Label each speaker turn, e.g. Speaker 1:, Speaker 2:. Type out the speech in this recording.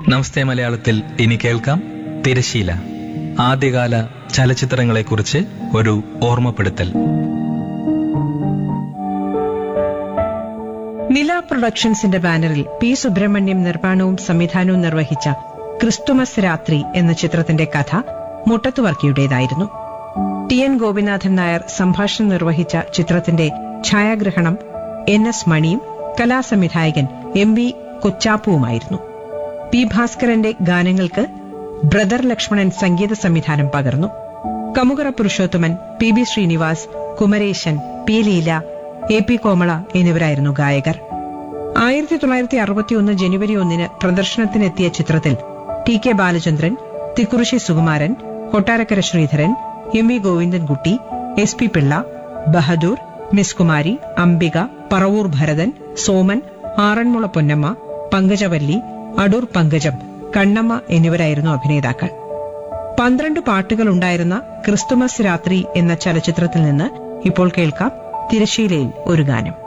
Speaker 1: നമസ്തേ മലയാളത്തിൽ ഇനി കേൾക്കാം തിരശീല ആദ്യകാല ചലച്ചിത്രങ്ങളെക്കുറിച്ച് ഒരു ഓർമ്മപ്പെടുത്തൽ
Speaker 2: നില പ്രൊഡക്ഷൻസിന്റെ ബാനറിൽ പി സുബ്രഹ്മണ്യം നിർമ്മാണവും സംവിധാനവും നിർവഹിച്ച ക്രിസ്തുമസ് രാത്രി എന്ന ചിത്രത്തിന്റെ കഥ മുട്ടത്തുവർക്കിയുടേതായിരുന്നു ടി എൻ ഗോപിനാഥൻ നായർ സംഭാഷണം നിർവഹിച്ച ചിത്രത്തിന്റെ ഛായാഗ്രഹണം എൻ എസ് മണിയും കലാസംവിധായകൻ എം വി കൊച്ചാപ്പുവുമായിരുന്നു പി ഭാസ്കരന്റെ ഗാനങ്ങൾക്ക് ബ്രദർ ലക്ഷ്മണൻ സംഗീത സംവിധാനം പകർന്നു Kamukara Purushothaman P B Srinivas Kumaresan P Leela A P Komala എന്നിവരായിരുന്നു ഗായകർ ആയിരത്തി തൊള്ളായിരത്തി അറുപത്തിയൊന്ന് ജനുവരി ഒന്നിന് പ്രദർശനത്തിനെത്തിയ ചിത്രത്തിൽ T K Balachandran Thikkurissy Sukumaran Kottarakkara Sreedharan M V Govindankutty S P Pillai Bahadoor miss Kumari Ambika Paravoor Bharathan Soman Aranmula Ponnamma Pankajavalli Adoor Pankajam Kannamma എന്നിവരായിരുന്നു അഭിനേതാക്കൾ പന്ത്രണ്ട് പാട്ടുകൾ ഉണ്ടായിരുന്ന ക്രിസ്തുമസ് രാത്രി എന്ന ചലച്ചിത്രത്തിൽ നിന്ന് ഇപ്പോൾ കേൾക്കാം തിരശീലയിൽ ഒരു ഗാനം